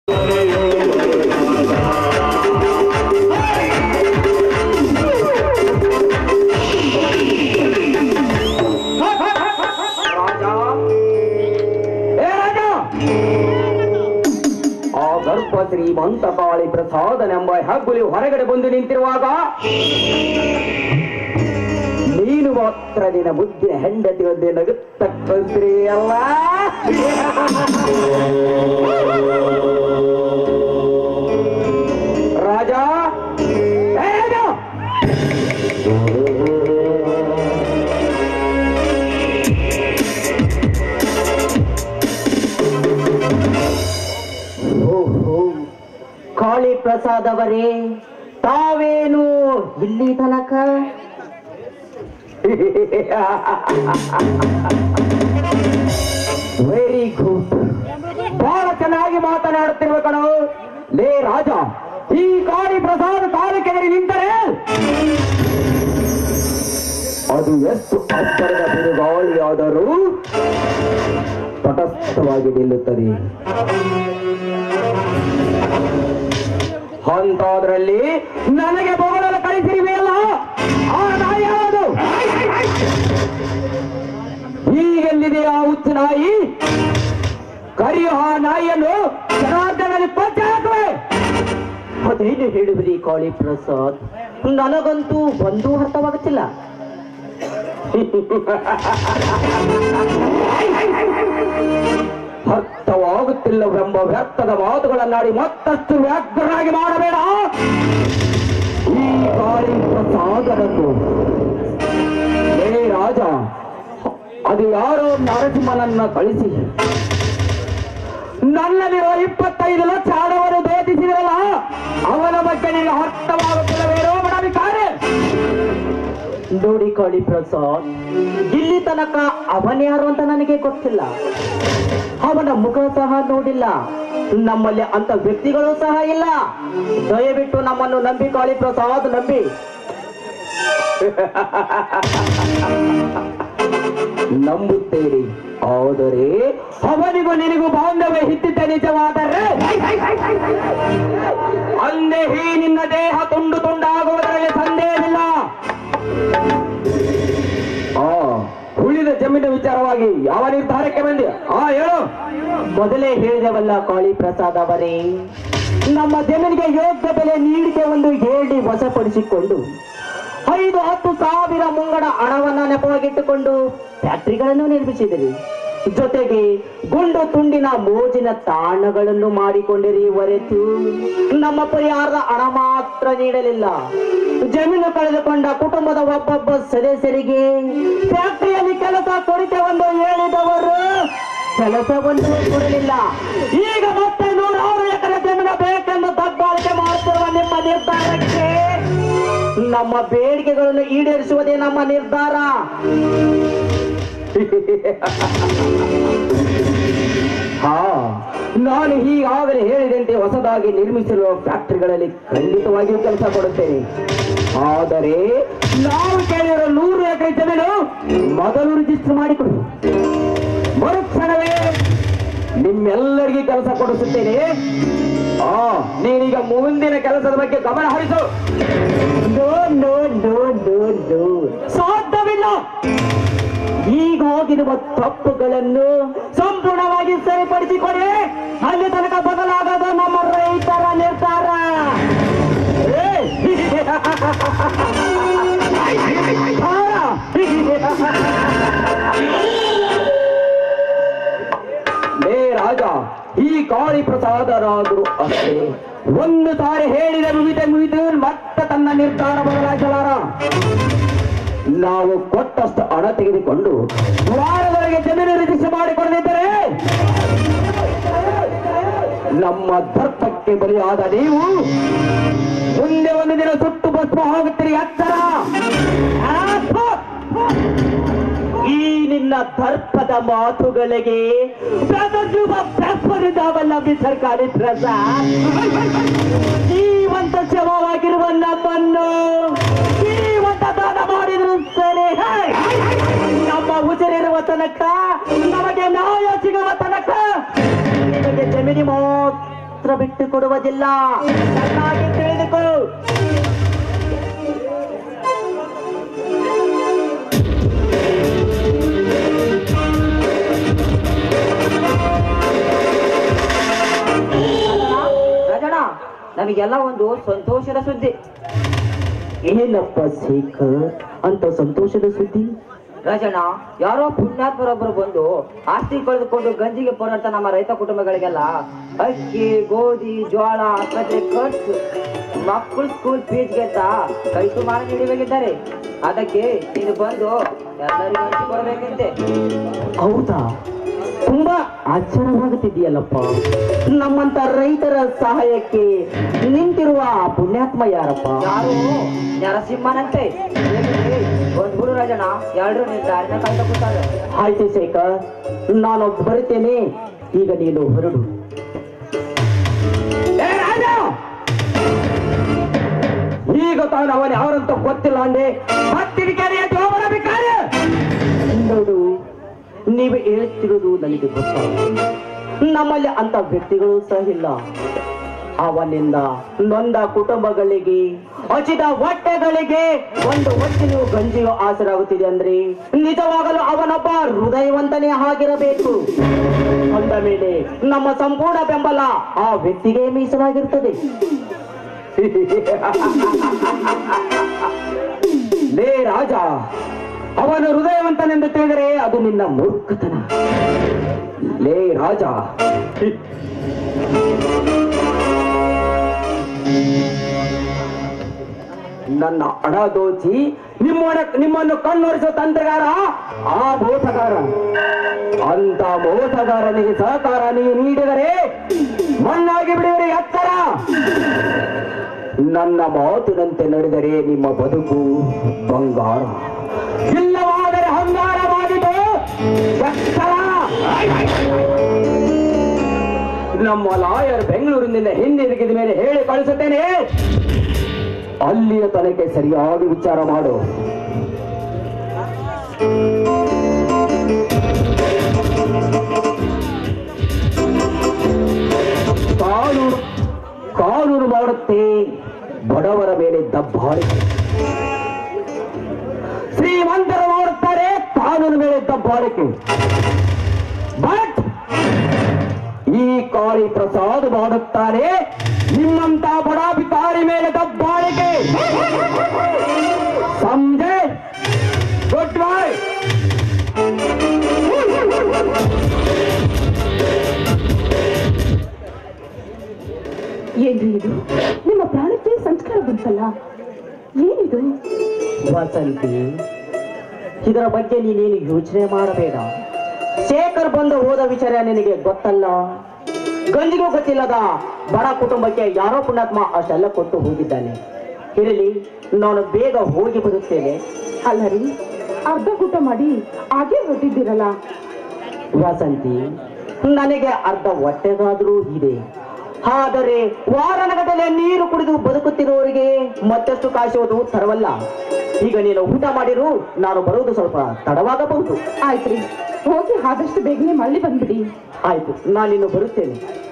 ರಾಜ ಏ ರಾಜ ಆ ಗರ್ಭ ಶ್ರೀಮಂತ ಕಾಳಿ ಪ್ರಸಾದನೆಂಬ ಹೆಗ್ಗುಲಿ ಹೊರಗಡೆ ಬಂದು ನಿಂತಿರುವಾಗ ನೀನು ಮಾತ್ರ ನಿನ್ನ ಮುದ್ದಿನ ಹೆಂಡತಿ ಒಂದೇ ನಗುತ್ತ ಕಲ್ತ್ರಿ ಅಲ್ಲ ರಾಜ ಏ ರಾಜ ಓಹೋ ಕಾಳಿ ಪ್ರಸಾದ್ ಅವರೇ ತಾವೇನು ಇಲ್ಲಿ ತನಕ ವೆರಿ ಗುಡ್ ಬಹಳ ಚೆನ್ನಾಗಿ ಮಾತನಾಡುತ್ತಿರುವ ಕಣೋ ಲೇ ರಾಜ ಈ ಕಾಳಿ ಪ್ರಸಾದ್ ಕಾಲಕ್ಕೆದರಿ ನಿಂತರೆ ಅದು ಎಷ್ಟು ಅಬ್ಬರದ ಬಿರುಗಾಳಿಯಾದರೂ ತಟಸ್ಥವಾಗಿ ನಿಲ್ಲುತ್ತದೆ ಅಂತಾದ್ರಲ್ಲಿ ನನಗೆ ಬೊಗಳಲು ಕಳಿಸಿರುವೆಯಲ್ಲ ಆ ನಾಯಿ ಯಾವುದು ಹೀಗೆಲ್ಲಿದೆ ಆ ಹುಚ್ಚು ನಾಯಿ ಕರಿಯ ಆ ನಾಯಿಯನ್ನು ಜನಾರ್ದನಲ್ಲಿ ಕೊಚ್ಚಿ ಹಾಕುವೆ ಅದೇನು ಹೇಳುವಿರಿ ಕಾಳಿ ಪ್ರಸಾದ್ ನನಗಂತೂ ಒಂದೂ ಅರ್ಥವಾಗುತ್ತಿಲ್ಲ ಅರ್ಥವಾಗುತ್ತಿಲ್ಲವೆಂಬ ವ್ಯರ್ಥದ ಮಾತುಗಳನ್ನಾಡಿ ಮತ್ತಷ್ಟು ವ್ಯಾಗ್ರನಾಗಿ ಮಾಡಬೇಡ ಈ ಕಾಳಿ ಪ್ರಸಾದನನ್ನು ಏ ರಾಜ ಅದು ಯಾರೋ ನರಸಿಂಹನನ್ನ ಕಳಿಸಿ ನನ್ನಲ್ಲಿರುವ ಇಪ್ಪತ್ತೈದು ಲಕ್ಷ ಹಣವನ್ನು ದೋಚಿಸಿದ್ರಲ್ಲ ಅವನ ಬಗ್ಗೆ ನಿನಗೆ ಅರ್ಥವಾಗುತ್ತಿಲ್ಲವೇನೋ ಮನವಿಕಾರೆ ನೋಡಿ ಕಾಳಿ ಪ್ರಸಾದ್ ಇಲ್ಲಿ ತನಕ ಅವನ್ಯಾರು ಅಂತ ನನಗೆ ಗೊತ್ತಿಲ್ಲ ಅವನ ಮುಖ ಸಹ ನೋಡಿಲ್ಲ ನಮ್ಮಲ್ಲಿ ಅಂತ ವ್ಯಕ್ತಿಗಳು ಸಹ ಇಲ್ಲ ದಯವಿಟ್ಟು ನಮ್ಮನ್ನು ನಂಬಿ ಕಾಳಿ ಪ್ರಸಾದ್ ನಂಬಿ ನಂಬುತ್ತೇನೆ ಆದರೆ ಅವನಿಗೂ ನಿನಗೂ ಬಾಂಧವ್ಯ ಹಿತ್ತಿದ್ದ ನಿಜವಾದರೆ ಅಂದೇ ಈ ನಿನ್ನ ದೇಹ ತುಂಡು ತುಂಡಾಗುವುದರಲ್ಲಿ ಸಂದೇಹವಿಲ್ಲ ಆ ಉಳಿದ ಜಮೀನು ವಿಚಾರವಾಗಿ ಯಾವ ನಿರ್ಧಾರಕ್ಕೆ ಬಂದಿ ಆ ಹೇಳು ಮೊದಲೇ ಹೇಳಿದವಲ್ಲ ಕಾಳಿ ಪ್ರಸಾದ್ ಅವರೇ ನಮ್ಮ ಜಮೀನಿಗೆ ಯೋಗ್ಯ ಬೆಲೆ ನೀಡಿಕೆ ಒಂದು ಹೇಳಿ ವಶಪಡಿಸಿಕೊಂಡು ಐದು ಹತ್ತು ಸಾವಿರ ಮುಂಗಡ ಹಣವನ್ನ ನೆಪವಾಗಿಟ್ಟುಕೊಂಡು ಫ್ಯಾಕ್ಟರಿಗಳನ್ನು ನಿರ್ಮಿಸಿದಿರಿ ಜೊತೆಗೆ ಗುಂಡು ತುಂಡಿನ ಮೋಜಿನ ತಾಣಗಳನ್ನು ಮಾಡಿಕೊಂಡಿರಿ ಹೊರತು ನಮ್ಮ ಪರಿಹಾರದ ಹಣ ಮಾತ್ರ ನೀಡಲಿಲ್ಲ ಜಮೀನು ಕಳೆದುಕೊಂಡ ಕುಟುಂಬದ ಒಬ್ಬೊಬ್ಬ ಸದಸ್ಯರಿಗೆ ಫ್ಯಾಕ್ಟರಿಯಲ್ಲಿ ಕೆಲಸ ಕೊಡಿತೆವೆಂದು ಹೇಳಿದವರು ಕೆಲಸವನ್ನು ಕೊಡಲಿಲ್ಲ ಈಗ ಮತ್ತೆ ನೂರಾರು ಎಕರೆ ಜಮೀನು ಬೇಕೆಂದು ದಬ್ಬಾಳಿಕೆ ಮಾಡುತ್ತಿರುವ ನಿಮ್ಮ ನಿರ್ಧಾರಕ್ಕೆ ನಮ್ಮ ಬೇಡಿಕೆಗಳನ್ನು ಈಡೇರಿಸುವುದೇ ನಮ್ಮ ನಿರ್ಧಾರ ಹಾ ನಾನು ಈಗಾಗಲೇ ಹೇಳಿದಂತೆ ಹೊಸದಾಗಿ ನಿರ್ಮಿಸಿರುವ ಫ್ಯಾಕ್ಟರಿಗಳಲ್ಲಿ ಖಂಡಿತವಾಗಿಯೂ ಕೆಲಸ ಕೊಡುತ್ತೇನೆ ಆದರೆ ನಾವು ಕೇಳಿರೋ ನೂರು ಎಕರೆ ಜಮೀನು ಮೊದಲು ರಿಜಿಸ್ಟರ್ ಮಾಡಿಕೊಡು ಮರುಕ್ಷಣವೇ ನಿಮ್ಮೆಲ್ಲರಿಗೂ ಕೆಲಸ ಕೊಡಿಸುತ್ತೇನೆ ಆ ನೀನೀಗ ಮುಂದಿನ ಕೆಲಸದ ಬಗ್ಗೆ ಗಮನ ಹರಿಸು no no no no no ಸಾಧ್ಯವಿಲ್ಲ ಈಗ ಹೋಗಿರುವ ತಪ್ಪುಗಳನ್ನು ಸಂಪೂರ್ಣವಾಗಿ ಸರಿಪಡಿಸಿಕೊಡಿ ಅಲ್ಲಿ ತನಕ ಬದಲಾಗದ ನಮ್ಮ ರೈತರ ನಿರ್ಧಾರ ಏ! ಲೇ ರಾಜ ಈ ಕಾಳಿ ಪ್ರಸಾದರಾದರು ಅಷ್ಟೇ ಒಂದು ಸಾರಿ ಹೇಳಿದ ಮುಗಿದ ಮುಗಿದು ಮತ್ತೆ ತನ್ನ ನಿರ್ಧಾರ ಬದಲಾಯಿಸಲಾರ ನಾವು ಕೊಟ್ಟಷ್ಟು ಹಣ ತೆಗೆದುಕೊಂಡು ವಾರದೊಳಗೆ ಜಮೀನು ರಿಜಿಸ್ಟರ್ ಮಾಡಿಕೊಡದಿದ್ದರೆ ನಮ್ಮ ದರ್ಪಕ್ಕೆ ಬಲಿಯಾದ ನೀವು ಮುಂದೆ ಒಂದು ದಿನ ಸುಟ್ಟು ಭಸ್ಮ ಹೋಗುತ್ತೀರಿ ಎತ್ತರ ಆ, ಥು! ಈ ನಿನ್ನ ದರ್ಪದ ಮಾತುಗಳಿಗೆ ಬೆದರುವ ಬೆಪ್ಪರಿದಾವಲ್ಲ ಸರ್ಕಾರಿ ಪ್ರಸಾದ್ ಜೀವಂತ ಶವವಾಗಿರುವ ನಮ್ಮನ್ನು ಜೀವಂತ ದಾನ ಮಾಡಿದ್ರು ಸರಿ ಹೇ! ನಮ್ಮ ಉಸಿರಿರುವ ತನಕ ನಮಗೆ ನ್ಯಾಯ ಸಿಗುವ ತನಕ ನಿಮಗೆ ಜಮೀನಿ ಮಾತ್ರ ಮಾತ್ರ ಬಿಟ್ಟು ಕೊಡುವುದಿಲ್ಲ ಚೆನ್ನಾಗಿ ತಿಳಿದುಕೋ ರಾಜಣ್ಣ ನಮಗೆಲ್ಲ ಒಂದು ಸಂತೋಷದ ಸುದ್ದಿ ಏನಪ್ಪ ಶೇಖರ್ ಅಂತ ಸಂತೋಷದ ಸುದ್ದಿ ರಾಜಣ್ಣ ಯಾರೋ ಪುಣ್ಯಾತ್ಮರೊಬ್ಬರು ಬಂದು ಆಸ್ತಿ ಕಳೆದುಕೊಂಡು ಗಂಜಿಗೆ ಪೋರಾಟ ನಮ್ಮ ರೈತ ಕುಟುಂಬಗಳಿಗೆಲ್ಲ ಅಕ್ಕಿ ಗೋಧಿ ಜೋಳ ಆಸ್ಪತ್ರೆ ಖರ್ಚು ಮಕ್ಕಳು ಸ್ಕೂಲ್ ಫೀಸ್ಗೆ ಅಂತ ಕೈ ಸುಮಾರು ನೀಡಬೇಕಿದ್ದಾರೆ ಅದಕ್ಕೆ ನೀನು ಬಂದು ಎಲ್ಲರಿಗೂ ಹಂಚಿಕೊಡ್ಬೇಕಂತೆ ಹೌದಾ ತುಂಬಾ ಆಶ್ಚರ್ಯವಾಗುತ್ತಿದೆಯಲ್ಲಪ್ಪ ನಮ್ಮಂತ ರೈತರ ಸಹಾಯಕ್ಕೆ ನಿಂತಿರುವ ಆ ಪುಣ್ಯಾತ್ಮ ಯಾರಪ್ಪ ಯಾರು ನರಸಿಂಹನಂತೆ ಬಂದ್ಬಿಡು ರಾಜಣ್ಣ ಎಲ್ರು ನಿನ್ ದಾರಿನ ಕಾಯ್ತಾ ಕೂತಾರೆ ಆಯ್ತು ಶೇಖರ್ ನಾನು ಬರುತ್ತೇನೆ ಈಗ ನೀನು ಹೊರಡು ಈಗ ತಾನು ಅವನು ಯಾರಂತ ಗೊತ್ತಿಲ್ಲ ಅಂದೆ ಹತ್ತಿರಿಕೆರೆಯ ಬರಬೇಕಾರೆ ನೋಡು ನೀವು ಹೇಳ್ತಿರೋದು ನನಗೆ ಗೊತ್ತಾಗುತ್ತೆ ನಮ್ಮಲ್ಲಿ ಅಂತ ವ್ಯಕ್ತಿಗಳು ಸಹ ಇಲ್ಲ ಅವನಿಂದ ನೊಂದ ಕುಟುಂಬಗಳಿಗೆ ಹಚಿದ ಹೊಟ್ಟೆಗಳಿಗೆ ಒಂದು ಹೊತ್ತಿನ ಗಂಜಿಯು ಆಸರಾಗುತ್ತಿದೆ ಅಂದ್ರೆ ನಿಜವಾಗಲು ಅವನೊಬ್ಬ ಹೃದಯವಂತನೇ ಆಗಿರಬೇಕು ಅಂದ ಮೇಲೆ ನಮ್ಮ ಸಂಪೂರ್ಣ ಬೆಂಬಲ ಆ ವ್ಯಕ್ತಿಗೆ ಮೀಸಲಾಗಿರುತ್ತದೆ ಲೇ ರಾಜ ಅವನು ಹೃದಯವಂತನೆಂದು ತಿಳಿದರೆ ಅದು ನಿನ್ನ ಮೂರ್ಖತನ ಲೇ ರಾಜ ನನ್ನ ಹಣ ದೋಚಿ ನಿಮ್ಮೊಡ ನಿಮ್ಮನ್ನು ಕಣ್ಣೊರೆಸೋ ತಂತ್ರಗಾರ ಆ ಮೋಸಗಾರ ಅಂತ ಮೋಸಗಾರನಿಗೆ ಸಹಕಾರ ನೀವು ನೀಡಿದರೆ ಮಣ್ಣಾಗಿ ಬಿಡುವರೆ ಎತ್ತರ ನನ್ನ ಮಾತಿನಂತೆ ನಡೆದರೆ ನಿಮ್ಮ ಬದುಕು ಬಂಗಾರ ಇಲ್ಲವಾದರೆ ಹಂಗಾರವಾಗಿದೆ ಎತ್ತರ ನಮ್ಮ ಲಾಯರ್ ಬೆಂಗಳೂರಿನಿಂದ ಹಿಂದಿರುಗಿದ ಮೇಲೆ ಹೇಳಿ ಕಳಿಸುತ್ತೇನೆ ಅಲ್ಲಿಯ ತನಕ ಸರಿಯಾಗಿ ವಿಚಾರ ಮಾಡು ಕಾನೂನು ಕಾನೂನು ಮಾಡುತ್ತೆ ಬಡವರ ಮೇಲೆ ದಬ್ಬಾಳಿಕೆ ಶ್ರೀಮಂತರು ಮಾಡುತ್ತಾರೆ ಕಾನೂನು ಮೇಲೆ ದಬ್ಬಾಳಿಕೆ ಬಟ್ ಈ ಕಾಳಿ ಪ್ರಸಾದ್ ಮಾಡುತ್ತಾರೆ ನಿಮ್ಮಂತ ಬಡಾಧಿಕಾರಿ ಮೇಲೆ ದಬ್ಬಾಳಿಕೆ ಸಂಜೆ ಗುಡ್ ಬೈ ಏನ್ರಿ ಇದು ನಿಮ್ಮ ಪ್ರಾಣಕ್ಕೆ ಸಂಸ್ಕಾರ ಬಂತಲ್ಲ ಏನಿದು ವಸಂತಿ ಇದರ ಬಗ್ಗೆ ನೀನೇನು ಯೋಚನೆ ಮಾಡಬೇಡ ಶೇಖರ್ ಬಂದು ಹೋದ ವಿಚಾರ ನಿನಗೆ ಗೊತ್ತಲ್ಲ ಗಂಜಿಗೂ ಗೊತ್ತಿಲ್ಲದ ಬಡ ಕುಟುಂಬಕ್ಕೆ ಯಾರೋ ಪುಣ್ಯಾತ್ಮ ಅಷ್ಟೆಲ್ಲ ಕೊಟ್ಟು ಹೋಗಿದ್ದಾನೆ ಇರಲಿ ನಾನು ಬೇಗ ಹೋಗಿ ಬರುತ್ತೇನೆ ಅಲ್ಲ ರೀ ಅರ್ಧ ಊಟ ಮಾಡಿ ಹಾಗೆ ಹೊರಟಿದ್ದೀರಲ್ಲ ವಸಂತಿ ನನಗೆ ಅರ್ಧ ಹೊಟ್ಟೆಗಾದ್ರೂ ಇದೆ ಆದರೆ ವಾರನಗಟ್ಟಲೆ ನೀರು ಕುಡಿದು ಬದುಕುತ್ತಿರುವವರಿಗೆ ಮತ್ತಷ್ಟು ಕಾಸುವುದು ತರವಲ್ಲ ಈಗ ನೀನು ಊಟ ಮಾಡಿರು ನಾನು ಬರುವುದು ಸ್ವಲ್ಪ ತಡವಾಗಬಹುದು ಆಯ್ತ್ರಿ ಹೋಗಿ ಆದಷ್ಟು ಬೇಗನೆ ಮళ్ళీ ಬಂದ್ಬಿಡಿ ಆಯ್ತು ನಾನಿನ್ನು ಬರುತ್ತೇನೆ